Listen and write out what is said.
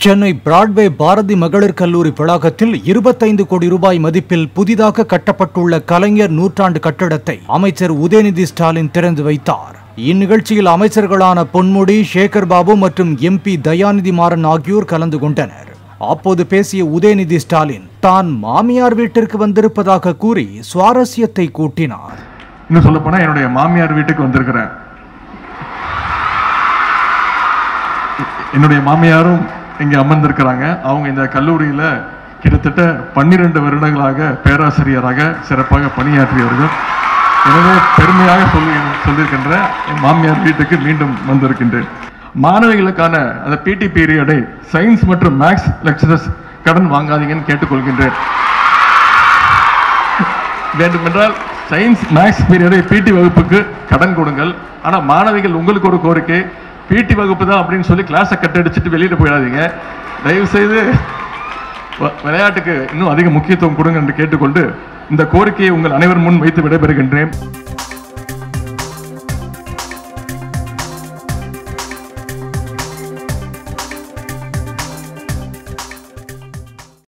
Chennai Broadway Bharathi மகளிர் கல்லூரி வளாகத்தில் இருபத்தைந்து கோடி ரூபாய் மதிப்பில் புதிதாக கட்டப்பட்டுள்ள கலைஞர் நூற்றாண்டு கட்டடத்தை அமைச்சர் உதயநிதி ஸ்டாலின் திறந்து வைத்தார் இந்நிகழ்ச்சியில் அமைச்சர்களான பொன்முடி சேகர் பாபு மற்றும் எம்பி தயாநிதி மாறன் ஆகியோர் கலந்து கொண்டனர் அப்போது பேசிய உதயநிதி ஸ்டாலின் தான் மாமியார் வீட்டிற்கு வந்திருப்பதாக கூறி சுவாரஸ்யத்தை கூட்டினார் இன்னும் சொல்ல போனா என்னுடைய மாமியார் வீட்டுக்கு வந்திருக்கிறேன் என்னுடைய மாமியாரும் இங்க அமர்ந்திருக்கிறாங்க அவங்க இந்த கல்லூரியில கிட்டத்தட்ட பன்னிரண்டு வருடங்களாக பேராசிரியராக சிறப்பாக பணியாற்றியவர்கள் எனவே பெருமையாக சொல்லி சொல்லியிருக்கின்ற என் மாமியார் வீட்டுக்கு மீண்டும் வந்திருக்கின்றேன் மாணவிகளுக்கான அந்த பிடி பீரியடை சயின்ஸ் மற்றும் மேக்ஸ் லெக்சரர்ஸ் கடன் வாங்காதீங்கன்னு கேட்டுக்கொள்கின்றேன் வேண்டுமென்றால் சயின்ஸ் மேக்ஸ் பீரியடை பிடி வகுப்புக்கு கடன் கொடுங்கள் ஆனா மாணவிகள் உங்களுக்கு ஒரு கோரிக்கை பிடி வகுப்பு தான் அப்படின்னு சொல்லி கிளாஸை கட்டடிச்சிட்டு வெளியில போயிடாதீங்க தயவு செய்து வ- விளையாட்டுக்கு இன்னும் அதிக முக்கியத்துவம் கொடுங்க என்று கேட்டுக்கொண்டு இந்த கோரிக்கையை உங்கள் அனைவர் முன் வைத்து விடைபெறுகின்றேன்